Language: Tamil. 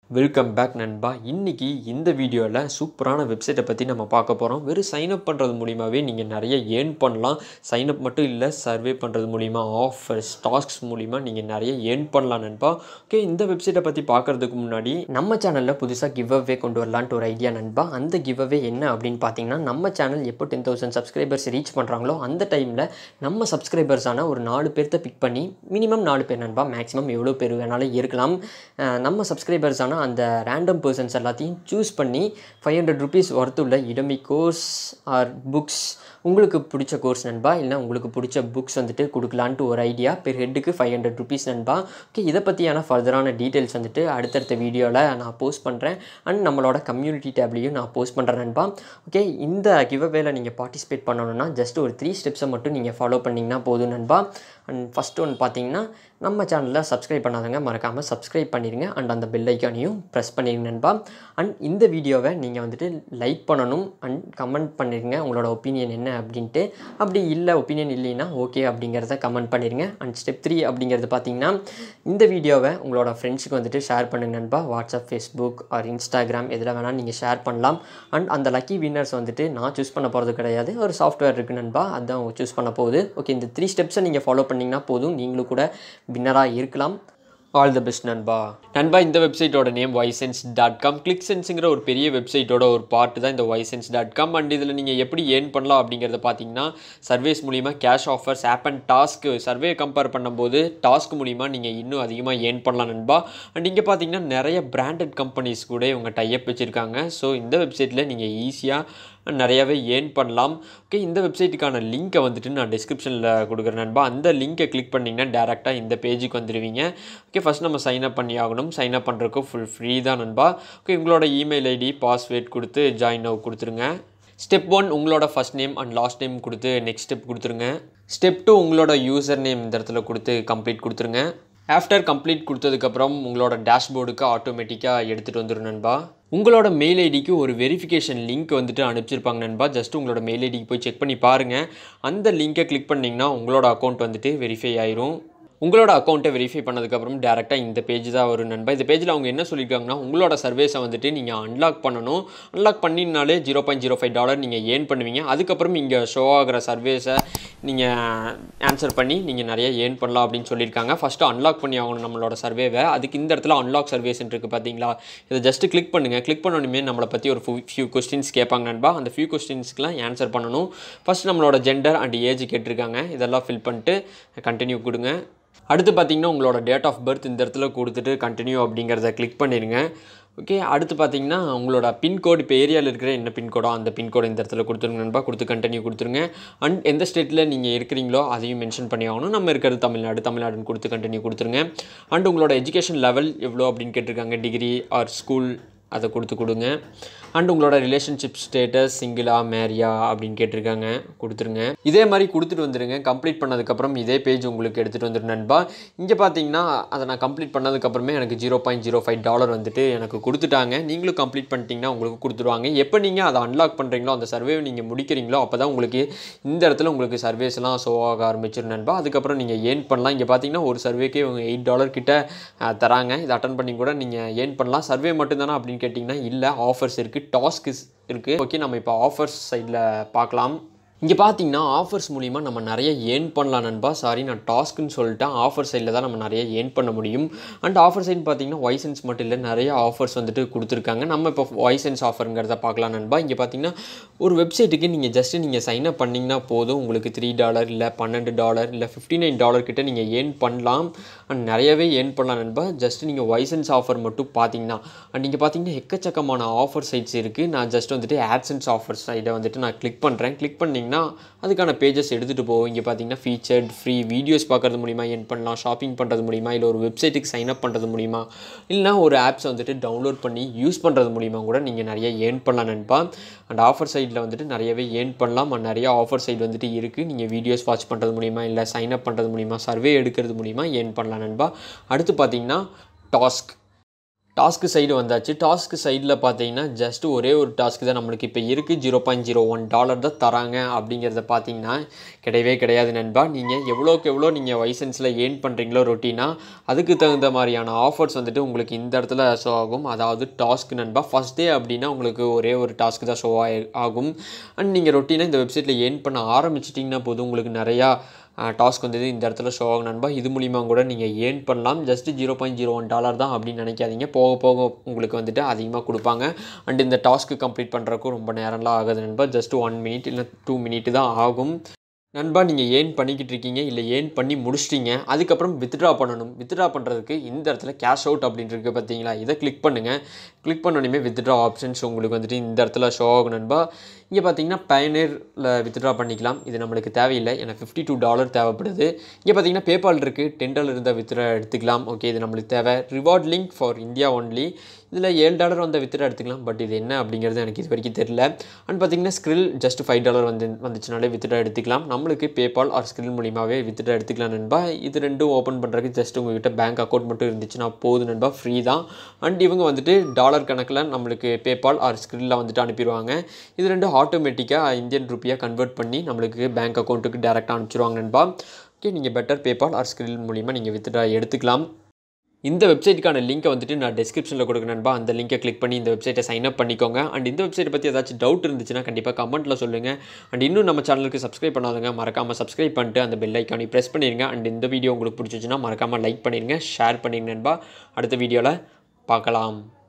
வெல்கம் பேக் நண்பா இன்றைக்கி இந்த வீடியோவில் சூப்பரான வெப்சைட்டை பற்றி நம்ம பார்க்க போகிறோம் வெறும் சைனப் பண்ணுறது மூலிமாவே நீங்கள் நிறைய ஏர்ன் பண்ணலாம் சைனப் மட்டும் இல்லை சர்வே பண்ணுறது மூலிமா ஆஃபர்ஸ் டாஸ்க்ஸ் மூலிமா நீங்கள் நிறைய ஏர்ன் பண்ணலாம் நண்பா ஓகே இந்த வெப்சைட்டை பற்றி பார்க்குறதுக்கு முன்னாடி நம்ம சேனலில் புதுசாக கிவ் அவே கொண்டு வரலான்ட்டு ஒரு ஐடியா நண்பா அந்த கிவ் அவே என்ன அப்படின்னு பார்த்தீங்கன்னா நம்ம சேனல் எப்போ டென் தௌசண்ட் சப்ஸ்கிரைபர்ஸ் ரீச் பண்ணுறாங்களோ அந்த டைமில் நம்ம சப்ஸ்கிரைபர்ஸான ஒரு நாலு பேர்த்த பிக் பண்ணி மினிமம் நாலு பேர் நண்பா மேக்ஸிமம் எவ்வளோ பேர் வேணாலும் இருக்கலாம் அஹ் நம்ம சப்ஸ்கிரைபர்ஸான அந்த ரேண்டம் பர்சன்ஸ் எல்லாத்தையும் சூஸ் பண்ணி ஃபைவ் ஹண்ட்ரட் ருபீஸ் உள்ள இடமி கோர்ஸ் ஆர் புக்ஸ் உங்களுக்கு பிடிச்ச கோர்ஸ் நண்பா இல்லை உங்களுக்கு பிடிச்ச புக்ஸ் வந்துட்டு கொடுக்கலான்ட்டு ஒரு ஐடியா பெர் ஹெட்டுக்கு ஃபைவ் ஹண்ட்ரட் ருபீஸ் நண்பா ஓகே இதை பற்றியான ஃபர்தரான டீட்டெயில்ஸ் வந்துட்டு அடுத்தடுத்த வீடியோவில் நான் போஸ்ட் பண்ணுறேன் அண்ட் நம்மளோட கம்யூனிட்டி டேப்லேயும் நான் போஸ்ட் பண்ணுறேன் நண்பா ஓகே இந்த கிவ்அவேல நீங்கள் பார்ட்டிசிபேட் பண்ணணும்னா ஜஸ்ட் ஒரு த்ரீ ஸ்டெப்ஸை மட்டும் நீங்கள் ஃபாலோ பண்ணிங்கன்னா போதும் நண்பா அண்ட் ஃபஸ்ட்டு ஒன்று பார்த்தீங்கன்னா நம்ம சேனலில் சப்ஸ்கிரைப் பண்ணாதவங்க மறக்காமல் சப்ஸ்கிரைப் பண்ணிடுங்க அண்ட் அந்த பெல் ஐக்கானையும் ப்ரெஸ் பண்ணிடுங்க நண்பா அண்ட் இந்த வீடியோவை நீங்கள் வந்துட்டு லைக் பண்ணணும் அண்ட் கமெண்ட் பண்ணிடுங்க உங்களோட ஒப்பீனியன் என்ன அப்படின்ட்டு அப்படி இல்லை ஒப்பீனியன் இல்லைன்னா ஓகே அப்படிங்கிறத கமெண்ட் பண்ணிடுங்க அண்ட் ஸ்டெப் த்ரீ அப்படிங்கிறது பார்த்தீங்கன்னா இந்த வீடியோவை உங்களோட ஃப்ரெண்ட்ஸுக்கு வந்துட்டு ஷேர் பண்ணுங்க நண்பா வாட்ஸ்அப் ஃபேஸ்புக் ஆர் இன்ஸ்டாகிராம் எதில் வேணால் நீங்கள் ஷேர் பண்ணலாம் அண்ட் அந்த லக்கி வின்னர்ஸ் வந்துட்டு நான் சூஸ் பண்ண போகிறது கிடையாது ஒரு சாஃப்ட்வேர் இருக்குது நண்பா அதுதான் அவங்க சூஸ் பண்ண போகுது ஓகே இந்த த்ரீ ஸ்டெப்ஸை நீங்கள் ஃபாலோ பண்ணிங்கன்னா போதும் நீங்களும் கூட வின்னராக இருக்கலாம் ஆல் த பெஸ்ட் நண்பா நண்பா இந்த வெப்சைட்டோட நேம் வைசென்ஸ் டாட் காம் கிளிக் சென்ஸுங்கிற ஒரு பெரிய வெப்சைட்டோட ஒரு பார்ட் தான் இந்த வைசென்ஸ் டாட் காம் அண்ட் இதில் நீங்கள் எப்படி ஏர்ன் பண்ணலாம் அப்படிங்கிறத பார்த்தீங்கன்னா சர்வேஸ் மூலிமா cash offers app and task survey compare பண்ணும்போது டாஸ்க் மூலிமா நீங்கள் இன்னும் அதிகமாக ஏர்ன் பண்ணலாம் நண்பா அண்ட் இங்கே பார்த்தீங்கன்னா நிறைய பிராண்டட் கம்பெனிஸ் கூட இவங்க டைப் வச்சுருக்காங்க ஸோ இந்த வெப்சைட்டில் நீங்கள் ஈஸியாக நிறையாவே ஏர்ன் பண்ணலாம் ஓகே இந்த வெப்சைட்டுக்கான லிங்க்கை வந்துட்டு நான் டிஸ்கிரிப்ஷனில் கொடுக்குறேன் நண்பா அந்த லிங்க்கை கிளிக் பண்ணிங்கன்னா டேரெக்டாக இந்த பேஜுக்கு வந்துடுவீங்க ஓகே ஃபஸ்ட் நம்ம சைன் அப் பண்ணி ஆகணும் சைன் அப் பண்ணுறதுக்கு ஃபுல் ஃப்ரீ தான் நண்பா ஓகே உங்களோட இமெயில் ஐடி பாஸ்வேர்ட் கொடுத்து ஜாயின் ஆக கொடுத்துருங்க ஸ்டெப் ஒன் உங்களோட first name and last name கொடுத்து நெக்ஸ்ட் ஸ்டெப் கொடுத்துருங்க ஸ்டெப் டூ உங்களோட யூசர் நேம் இந்த இடத்துல கொடுத்து கம்ப்ளீட் கொடுத்துருங்க ஆஃப்டர் கம்ப்ளீட் கொடுத்ததுக்கப்புறம் உங்களோட டேஷ்போர்டுக்கு ஆட்டோமேட்டிக்காக எடுத்துகிட்டு வந்துடும் நண்பா உங்களோட மெயில் ஐடிக்கு ஒரு வெரிஃபிகேஷன் லிங்க் வந்துட்டு அனுப்பிச்சிருப்பாங்க நண்பா ஜஸ்ட் உங்களோட மெயில் ஐடிக்கு போய் செக் பண்ணி பாருங்கள் அந்த லிங்கை கிளிக் பண்ணிங்கன்னா உங்களோட அக்கௌண்ட் வந்துட்டு வெரிஃபை ஆயிரும் உங்களோட அக்கௌண்ட்டை வெரிஃபை பண்ணதுக்கப்புறம் டேரெக்டாக இந்த பேஜ் தான் வரும் நண்பா இந்த பேஜில் அவங்க என்ன சொல்லியிருக்காங்கன்னா உங்களோட சர்வீஸை வந்துட்டு நீங்கள் அன்லாக் பண்ணணும் அன்லாக் பண்ணினாலே zero point zero five dollar நீங்கள் ஏர்ன் பண்ணுவீங்க அதுக்கப்புறம் இங்கே ஷோ ஆகிற சர்வீஸை நீங்கள் ஆன்சர் பண்ணி நீங்கள் நிறைய ஏர்ன் பண்ணலாம் அப்படின்னு சொல்லியிருக்காங்க ஃபஸ்ட்டு அன்லாக் பண்ணி ஆகணும் நம்மளோட சர்வேவை அதுக்கு இந்த இடத்துல அன்லாக் சர்வீஸ் இருக்குது பார்த்தீங்களா இதை ஜஸ்ட்டு கிளிக் பண்ணுங்கள் கிளிக் பண்ணணுமே நம்மளை பற்றி ஒரு ஃபியூ கொஸ்டின்ஸ் கேட்பாங்க நண்பா அந்த ஃபியூ கொஸ்டின்ஸ்க்குலாம் ஆன்சர் பண்ணணும் ஃபஸ்ட் நம்மளோட ஜெண்டர் அண்ட் ஏஜ் கேட்டிருக்காங்க இதெல்லாம் ஃபில் பண்ணிட்டு கண்டினியூ கொடுங்க அடுத்து பார்த்தீங்கன்னா உங்களோட டேட் ஆஃப் பர்த் இந்த இடத்துல கொடுத்துட்டு கண்டினியூ அப்படிங்கிறத கிளிக் பண்ணிடுங்க ஓகே அடுத்து பார்த்தீங்கன்னா உங்களோட பின்கோடு இப்போ ஏரியாவில் இருக்கிற என்ன பின்கோடோ அந்த பின்கோடு இந்த இடத்துல கொடுத்துருங்க நண்பா கொடுத்து கண்டினியூ கொடுத்துருங்க அண்ட் எந்த ஸ்டேட்டில் நீங்கள் இருக்கிறீங்களோ அதையும் மென்ஷன் பண்ணி ஆகணும் நம்ம இருக்கிறது தமிழ்நாடு தமிழ்நாடுன்னு கொடுத்து கண்டினியூ கொடுத்துருங்க அண்ட் உங்களோட எஜுகேஷன் லெவல் எவ்வளோ அப்படின்னு கேட்டிருக்காங்க டிகிரி ஆர் ஸ்கூல் அதை கொடுத்து கொடுங்க அண்ட் உங்களோட ரிலேஷன்ஷிப் ஸ்டேட்டஸ் சிங்கிளா மேரியா அப்படின்னு கேட்டிருக்காங்க கொடுத்துருங்க இதே மாதிரி கொடுத்துட்டு வந்துடுங்க கம்ப்ளீட் பண்ணதுக்கப்புறம் இதே பேஜ் உங்களுக்கு எடுத்துகிட்டு வந்துடும் நண்பா இங்கே பார்த்தீங்கன்னா அதை நான் கம்ப்ளீட் பண்ணதுக்கப்புறமே எனக்கு zero point zero five dollar வந்துட்டு எனக்கு கொடுத்துட்டாங்க நீங்களும் கம்ப்ளீட் பண்ணிட்டீங்கன்னா உங்களுக்கு கொடுத்துருவாங்க எப்போ நீங்கள் அதை அன்லாக் பண்ணுறீங்களோ அந்த சர்வே நீங்கள் முடிக்கிறீங்களோ அப்போ தான் உங்களுக்கு இந்த இடத்துல உங்களுக்கு சர்வேஸ்லாம் ஷோ ஆக ஆரம்பிச்சிடும் நண்பா அதுக்கப்புறம் நீங்கள் ஏர்ன் பண்ணலாம் இங்கே பார்த்தீங்கன்னா ஒரு சர்வேக்கே இவங்க எயிட் டாலர் கிட்ட அஹ், தராங்க இதை அட்டன் பண்ணி கூட நீங்கள் ஏர்ன் பண்ணலாம் சர்வே மட்டும்தானா அப்படின்னு கேட்டிங்கன்னா இல்லை ஆஃபர்ஸ் இருக்குது டாஸ்க் இருக்குது ஓகே நம்ம இப்போ ஆஃபர்ஸ் சைடில் பார்க்கலாம் இங்கே பார்த்தீங்கன்னா ஆஃபர்ஸ் மூலிமா நம்ம நிறைய ஏர்ன் பண்ணலாம் நண்பா சாரி நான் டாஸ்க்குன்னு சொல்லிட்டேன் ஆஃபர் சைடில் தான் நம்ம நிறைய ஏர்ன் பண்ண முடியும் அண்ட் ஆஃபர் சைடு பார்த்தீங்கன்னா வைசன்ஸ் மட்டும் இல்லை நிறைய ஆஃபர்ஸ் வந்துட்டு கொடுத்துருக்காங்க நம்ம இப்போ வைசன்ஸ் ஆஃபருங்கிறத பார்க்கலாம் நண்பா இங்கே பார்த்தீங்கன்னா ஒரு வெப்சைட்டுக்கு நீங்கள் ஜஸ்ட்டு நீங்கள் சைன் அப் பண்ணிங்கன்னா போதும் உங்களுக்கு த்ரீ டாலர் இல்லை பன்னெண்டு டாலர் இல்லை ஃபிஃப்டி நைன் டாலர் கிட்ட நீங்கள் ஏர்ன் பண்ணலாம் அண்ட் நிறையவே ஏர்ன் பண்ணலாம் நண்பா ஜஸ்ட் நீங்கள் வைசன்ஸ் ஆஃபர் மட்டும் பார்த்தீங்கன்னா அண்ட் இங்கே பார்த்தீங்கன்னா எக்கச்சக்கமான ஆஃபர் சைட்ஸ் இருக்குது நான் ஜஸ்ட் வந்துட்டு ஆட்சன்ஸ் ஆஃபர் சைடை வந்துட்டு நான் கிளிக் பண்ணுறேன் கிளிக் பண்ணிங்கன்னா அதுக்கான பேஜஸ் எடுத்துகிட்டு போவோம் இங்கே பார்த்தீங்கன்னா ஃபீச்சர்ட் ஃப்ரீ வீடியோஸ் பார்க்குறது மூலிமா ஏர்ன் பண்ணலாம் ஷாப்பிங் பண்ணுறது மூலிமா இல்லை ஒரு வெப்சைட்டுக்கு சைன் அப் பண்ணுறது மூலிமா இல்லைனா ஒரு ஆப்ஸ் வந்துட்டு டவுன்லோட் பண்ணி யூஸ் பண்ணுறது மூலிமா கூட நீங்கள் நிறைய ஏர்ன் பண்ணலாம் நண்பா அண்ட் ஆஃபர் சைடில் வந்துட்டு நிறையவே ஏர்ன் பண்ணலாம் அண்ட் நிறைய ஆஃபர் சைடு வந்துட்டு இருக்குது நீங்கள் வீடியோஸ் வாட்ச் பண்ணுறது மூலிமா இல்லை சைன் அப் பண்ணுறது மூலிமா சர்வே எடுக்கிறது மூலிமா ஏர்ன் பண்ணலாம் நண்பா அடுத்து பார்த்தீங்கன்னா டாஸ்க் டாஸ்க்கு சைடு வந்தாச்சு டாஸ்க்கு சைடில் பார்த்தீங்கன்னா ஜஸ்ட் ஒரே ஒரு டாஸ்க்கு தான் நம்மளுக்கு இப்போ இருக்குது zero point zero one dollar தான் தராங்க அப்படிங்கிறத பார்த்தீங்கன்னா கிடையவே கிடையாது நண்பா நீங்கள் எவ்வளோக்கு எவ்வளோ நீங்கள் வைசன்ஸில் ஏர்ன் பண்ணுறீங்களோ ரொட்டீனாக அதுக்கு தகுந்த மாதிரியான ஆஃபர்ஸ் வந்துட்டு உங்களுக்கு இந்த இடத்துல ஷோ ஆகும் அதாவது டாஸ்க் நண்பா ஃபஸ்ட் டே அப்படின்னா உங்களுக்கு ஒரே ஒரு டாஸ்க் தான் ஷோ ஆகும் அண்ட் நீங்கள் ரொட்டீனாக இந்த வெப்சைட்டில் ஏர்ன் பண்ண ஆரம்பிச்சிட்டிங்கன்னா போதும் உங்களுக்கு நிறையா டாஸ்க் வந்தது இந்த இடத்துல ஷோ ஆகும் நண்பா இது மூலிமா கூட நீங்கள் ஏர்ன் பண்ணலாம் just zero point zero one dollar தான் அப்படின்னு நினைக்காதீங்க போக போக உங்களுக்கு வந்துட்டு அதிகமாக கொடுப்பாங்க அண்ட் இந்த டாஸ்க்கு கம்ப்ளீட் பண்ணுறக்கும் ரொம்ப நேரம்லாம் ஆகாது நண்பா ஜஸ்ட் ஒன் மினிட் இல்லை டூ மினிட் தான் ஆகும் நண்பா நீங்கள் ஏர்ன் பண்ணிக்கிட்டு இருக்கீங்க இல்லை ஏர்ன் பண்ணி முடிச்சிட்டீங்க அதுக்கப்புறம் வித்ட்ரா பண்ணணும் வித்ட்ரா பண்ணுறதுக்கு இந்த இடத்துல கேஷ் அவுட் அப்படின்னு இருக்குது பார்த்தீங்களா இதை கிளிக் பண்ணுங்கள் கிளிக் பண்ணோடனே வித்ட்ரா ஆப்ஷன்ஸ் உங்களுக்கு வந்துட்டு இந்த இடத்துல ஷோ ஆகும் நண்பா இங்கே பார்த்தீங்கன்னா பயனரில் வித்ட்ரா பண்ணிக்கலாம் இது நம்மளுக்கு தேவையில்லை எனக்கு ஃபிஃப்டி டூ டாலர் தேவைப்படுது இங்கே பார்த்தீங்கன்னா பேபால் இருக்குது டென் டாலர் இருந்தால் வித்ட்ரா எடுத்துக்கலாம் ஓகே இது நம்மளுக்கு தேவை reward link for India only இதில் ஏழு டாலர் வந்த வித்ட்ரா எடுத்துக்கலாம் பட் இது என்ன அப்படிங்கிறது எனக்கு இது வரைக்கும் தெரில அண்ட் பார்த்தீங்கன்னா ஸ்க்ரில் ஜஸ்ட் ஃபைவ் டாலர் வந்து வந்துச்சுனாலே வித்ட்ரா எடுத்துக்கலாம் நம்மளுக்கு பேபால் ஆர் ஸ்க்ரில் மூலியமாகவே வித்ட்ரா எடுத்துக்கலாம் நண்பா இது ரெண்டும் ஓப்பன் பண்ணுறதுக்கு ஜஸ்ட் உங்ககிட்ட பேங்க் அக்கௌண்ட் மட்டும் இருந்துச்சுன்னா போதும் நண்பா ஃப்ரீ தான் அண்ட் இவங்க வந்துட்டு டாலர் கணக்கில் நம்மளுக்கு பேபால் ஆர் ஸ்க்ரில்ல வந்துட்டு அனுப்பிடுவாங்க இது ரெண்டும் ஆட்டோமேட்டிக்காக இந்தியன் ருப்பியாக கன்வெர்ட் பண்ணி நம்மளுக்கு பேங்க் அக்கௌண்ட்டுக்கு டேரெக்டாக அனுப்பிச்சிருவாங்க நண்பா ஓகே நீங்கள் பெட்டர் பேபால் ஆர் ஸ்க்ரில் மூலிமா நீங்கள் வித்ட்ரா எடுத்துக்கலாம் இந்த வெப்சைட்டுக்கான லிங்க்கை வந்துட்டு நான் டிஸ்கிரிப்ஷனில் கொடுக்குறேன் நண்பா அந்த லிங்கை கிளிக் பண்ணி இந்த வெப்சைட்டை சைன் அப் பண்ணிக்கோங்க அண்ட் இந்த வெப்சைட்டை பற்றி ஏதாச்சும் டவுட் இருந்துச்சுன்னா கண்டிப்பாக கமெண்ட்டில் சொல்லுங்கள் அண்ட் இன்னும் நம்ம சேனலுக்கு சப்ஸ்கிரைப் பண்ணாதவங்க மறக்காமல் சப்ஸ்கிரைப் பண்ணிட்டு அந்த பெல் ஐக்கானி ப்ரெஸ் பண்ணிடுங்க அண்ட் இந்த வீடியோ உங்களுக்கு பிடிச்சிச்சுன்னா மறக்காமல் லைக் பண்ணிடுங்க ஷேர் பண்ணிடுங்க நண்பா அடுத்த வீடியோவில் பார்க்கலாம்